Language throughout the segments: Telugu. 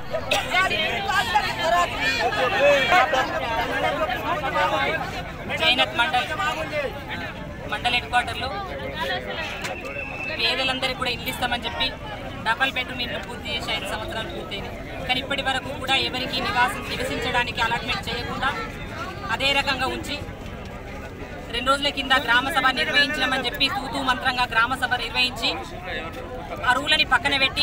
జైనత్ మండల్ మండల్ హెడ్ క్వార్టర్లో పేదలందరికీ కూడా ఇల్లు ఇస్తామని చెప్పి డబల్ బెడ్రూమ్ ఇల్లు పూర్తి చేసి ఐదు సంవత్సరాలు పూర్తయింది కానీ ఇప్పటి వరకు కూడా ఎవరికి నివాసం నివసించడానికి అలాట్మెంట్ చేయకుండా అదే రకంగా ఉంచి రెండు రోజుల కింద గ్రామ సభ నిర్వహించమని చెప్పి తూతూ మంత్రంగా గ్రామ సభ నిర్వహించి అరువులని పక్కన పెట్టి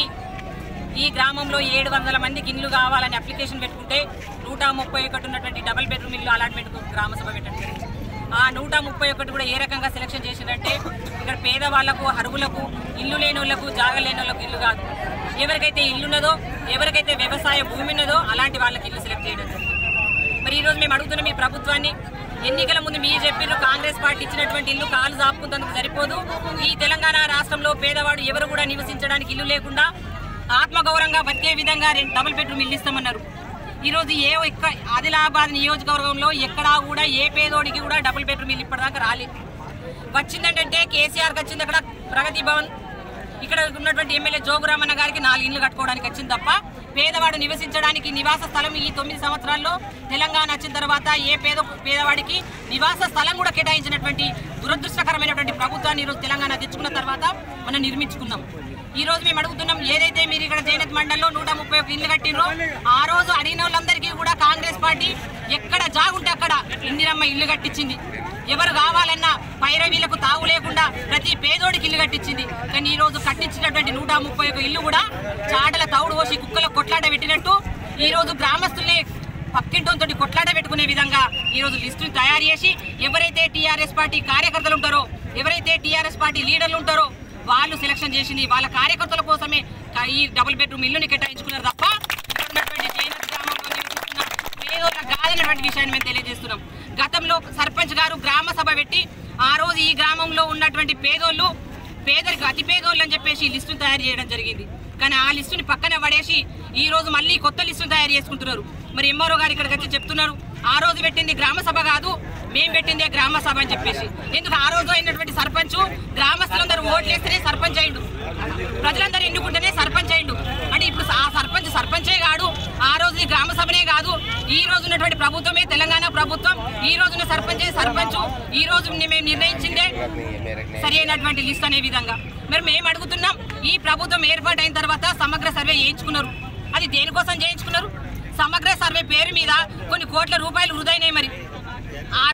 ఈ గ్రామంలో ఏడు వందల మందికి ఇల్లు కావాలని అప్లికేషన్ పెట్టుకుంటే నూట ముప్పై ఒకటి ఉన్నటువంటి డబుల్ బెడ్రూమ్ ఇల్లు అలాట్మెంట్ గ్రామ సభ పెట్టడం జరిగింది. ఆ నూట ముప్పై ఒకటి కూడా ఏ రకంగా సెలక్షన్ చేసిందంటే ఇక్కడ పేదవాళ్లకు అరువులకు ఇల్లు లేని వాళ్ళకు జాగ లేని వాళ్ళకు ఇల్లు కాదు ఎవరికైతే ఇల్లున్నదో ఎవరికైతే వ్యవసాయ భూమి ఉన్నదో అలాంటి వాళ్ళకి ఇల్లు సెలెక్ట్ చేయడం జరిగింది. మరి ఈ రోజు మేము అడుగుతున్నాం ఈ ప్రభుత్వాన్ని ఎన్నికల ముందు మీరు చెప్పిర్రు కాంగ్రెస్ పార్టీ ఇచ్చినటువంటి ఇల్లు కాలు జాపుకుంటందుకు సరిపోదు ఈ తెలంగాణ రాష్ట్రంలో పేదవాడు ఎవరు కూడా నివసించడానికి ఇల్లు లేకుండా ఆత్మగౌరవంగా బతికే విధంగా రెండు డబుల్ బెడ్రూమ్ ఇల్లు ఇస్తామన్నారు ఈ రోజు ఏ ఒక్క ఆదిలాబాద్ నియోజకవర్గంలో ఎక్కడా కూడా ఏ పేదోడికి కూడా డబుల్ బెడ్రూమ్ ఇల్లు ఇప్పటిదాకా రాలేదు వచ్చిందంటే కేసీఆర్కి వచ్చింది అక్కడ ప్రగతి భవన్ ఇక్కడ ఉన్నటువంటి ఎమ్మెల్యే జోగురామన్న గారికి నాలుగు ఇండ్లు కట్టుకోవడానికి వచ్చింది తప్ప పేదవాడు నివసించడానికి నివాస స్థలం ఈ తొమ్మిది సంవత్సరాల్లో తెలంగాణ వచ్చిన తర్వాత ఏ పేద పేదవాడికి నివాస స్థలం కూడా కేటాయించినటువంటి దురదృష్టకరమైనటువంటి ప్రభుత్వాన్ని ఈరోజు తెలంగాణ తెచ్చుకున్న తర్వాత మనం నిర్మించుకున్నాం ఈ రోజు మేము అడుగుతున్నాం ఏదైతే మీరు ఇక్కడ జైనత్ మండల్లో నూట ముప్పై ఒక ఇల్లు కట్టినో ఆ రోజు అడిగిన వాళ్ళందరికీ కూడా కాంగ్రెస్ పార్టీ ఎక్కడ జాగుంటే అక్కడ ఇందిరమ్మ ఇల్లు కట్టించింది ఎవరు కావాలన్నా పైరవీలకు తావు లేకుండా ప్రతి పేదోడికి ఇల్లు కట్టించింది కానీ ఈ రోజు కట్టించినటువంటి నూట ముప్పై ఒక ఇల్లు కూడా చాటల తౌడు పోసి కుక్కల కొట్లాట పెట్టినట్టు ఈ రోజు గ్రామస్తుల్ని పక్కింటోతో కొట్లాట పెట్టుకునే విధంగా ఈ రోజు లిస్టుని తయారు చేసి ఎవరైతే టీఆర్ఎస్ పార్టీ కార్యకర్తలు ఉంటారో ఎవరైతే టీఆర్ఎస్ పార్టీ లీడర్లు ఉంటారో వాళ్ళు సెలక్షన్ చేసింది వాళ్ళ కార్యకర్తల కోసమే క- ఈ డబుల్ బెడ్రూమ్ ఇల్లుని కేటాయించుకున్నారు తప్ప ఇక్కడ ఉన్నటువంటి జైనత్ గ్రామంలో నివసిస్తున్న పేదోళ్ళ కాదన్నటువంటి విషయాన్ని మేము తెలియజేస్తున్నాం గతంలో సర్పంచ్ గారు గ్రామ సభ పెట్టి ఆ రోజు ఈ గ్రామంలో ఉన్నటువంటి పేదోళ్ళు పేదరికి అతి పేదోళ్ళు అని చెప్పేసి ఈ లిస్టును తయారు చేయడం జరిగింది కానీ ఆ లిస్టుని పక్కన పడేసి ఈ రోజు మళ్ళీ కొత్త లిస్టును తయారు చేసుకుంటున్నారు మరి ఎంఆర్ఓ గారు ఇక్కడికి వచ్చి చెప్తున్నారు ఆ రోజు పెట్టింది గ్రామ సభ కాదు మేము పెట్టిందే గ్రామ సభ అని చెప్పేసి ఎందుకు ఆ రోజు అయినటువంటి సర్పంచ్ గ్రామస్తులందరూ ఓట్లు వేస్తేనే సర్పంచ్ అయిండు ప్రజలందరూ ఎన్నుకుంటేనే సర్పంచ్ అయిండు అంటే ఇప్పుడు ఆ సర్పంచ్ సర్పంచే కాదు ఆ రోజు ఈ గ్రామ సభనే కాదు ఈ రోజు ఉన్నటువంటి ప్రభుత్వమే తెలంగాణ ప్రభుత్వం ఈ రోజున సర్పంచే సర్పంచ్ ఈ రోజు మేము నిర్ణయించిందే సరి అయినటువంటి లిస్ట్ అనే విధంగా మరి మేము అడుగుతున్నాం ఈ ప్రభుత్వం ఏర్పాటైన తర్వాత సమగ్ర సర్వే చేయించుకున్నారు అది దేనికోసం చేయించుకున్నారు సమగ్ర సర్వే పేరు మీద కొన్ని కోట్ల రూపాయలు వృధైనాయి మరి